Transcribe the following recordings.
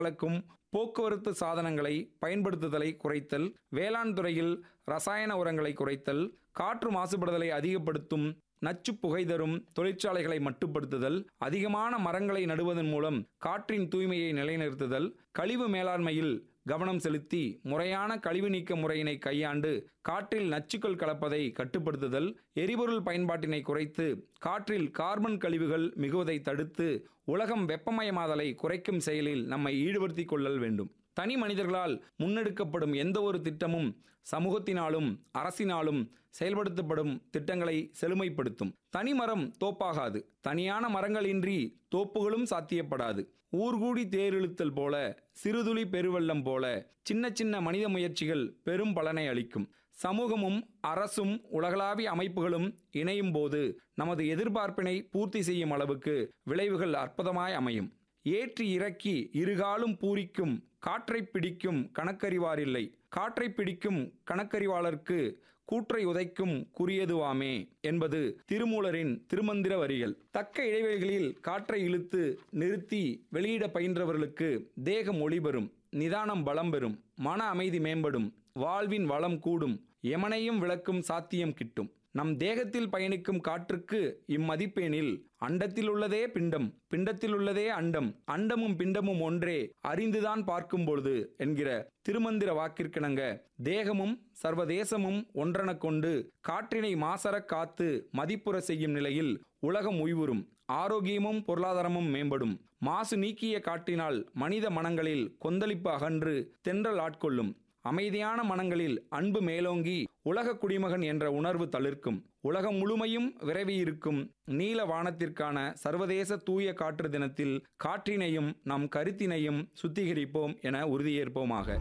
கலக்கும் போக்குவரத்து சாதனங்களை பயன்படுத்துதலை குறைத்தல் வேளாண் துறையில் ரசாயன உரங்களை குறைத்தல் காற்று மாசுபடுதலை அதிகப்படுத்தும் நச்சு புகை தரும் தொழிற்சாலைகளை மட்டுப்படுத்துதல் அதிகமான மரங்களை நடுவதன் மூலம் காற்றின் தூய்மையை நிலைநிறுத்துதல் கழிவு மேலாண்மையில் கவனம் செலுத்தி முறையான கழிவு நீக்க முறையினை கையாண்டு காற்றில் நச்சுக்கள் கலப்பதை கட்டுப்படுத்துதல் எரிபொருள் பயன்பாட்டினை குறைத்து காற்றில் கார்பன் கழிவுகள் மிகுவதை தடுத்து உலகம் வெப்பமயமாதலை குறைக்கும் செயலில் நம்மை ஈடுபடுத்திக் கொள்ளல் வேண்டும் தனி மனிதர்களால் முன்னெடுக்கப்படும் எந்த ஒரு திட்டமும் சமூகத்தினாலும் அரசினாலும் செயல்படுத்தப்படும் திட்டங்களை செழுமைப்படுத்தும் தனிமரம் தோப்பாகாது தனியான மரங்களின்றி தோப்புகளும் சாத்தியப்படாது ஊர்கூடி தேரிழுத்தல் போல சிறுதுளி பெருவெள்ளம் போல சின்ன சின்ன மனித முயற்சிகள் பெரும் பலனை அளிக்கும் சமூகமும் அரசும் உலகளாவிய அமைப்புகளும் இணையும் போது நமது எதிர்பார்ப்பினை பூர்த்தி செய்யும் அளவுக்கு விளைவுகள் அற்புதமாய் அமையும் ஏற்றி இறக்கி இருகாலும் பூரிக்கும் காற்றை பிடிக்கும் கணக்கறிவாரில்லை காற்றை பிடிக்கும் கணக்கறிவாளர்க்கு கூற்றை உதைக்கும் குறியதுவாமே என்பது திருமூலரின் திருமந்திர வரிகள் தக்க இடைவெளிகளில் காற்றை இழுத்து நிறுத்தி வெளியிட பயின்றவர்களுக்கு தேகம் ஒளிபெறும் நிதானம் பலம் பெறும் மன அமைதி மேம்படும் வாழ்வின் வளம் கூடும் எமனையும் விளக்கும் சாத்தியம் கிட்டும் நம் தேகத்தில் பயணிக்கும் காற்றுக்கு இம்மதிப்பேனில் அண்டத்தில் உள்ளதே பிண்டம் பிண்டத்தில் உள்ளதே அண்டம் அண்டமும் பிண்டமும் ஒன்றே அறிந்துதான் பார்க்கும் பொழுது என்கிற திருமந்திர வாக்கிற்கிணங்க தேகமும் சர்வதேசமும் ஒன்றென கொண்டு காற்றினை மாசறக் காத்து மதிப்புற செய்யும் நிலையில் உலகம் உய்வுறும் ஆரோக்கியமும் பொருளாதாரமும் மேம்படும் மாசு நீக்கிய காற்றினால் மனித மனங்களில் கொந்தளிப்பு அகன்று தென்றல் ஆட்கொள்ளும் அமைதியான மனங்களில் அன்பு மேலோங்கி உலக குடிமகன் என்ற உணர்வு தளிர்க்கும் உலகம் முழுமையும் விரைவி இருக்கும் நீல வானத்திற்கான சர்வதேச தூய காற்று தினத்தில் காற்றினையும் நம் கருத்தினையும் சுத்திகரிப்போம் என உறுதியேற்போமாக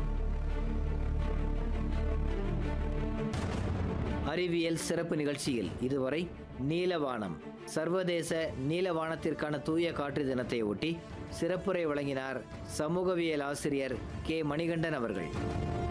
அறிவியல் சிறப்பு நிகழ்ச்சியில் இதுவரை நீலவானம் சர்வதேச நீலவானத்திற்கான தூய காற்று தினத்தை ஒட்டி சிறப்புரை வழங்கினார் சமூகவியல் ஆசிரியர் கே மணிகண்டன் அவர்கள்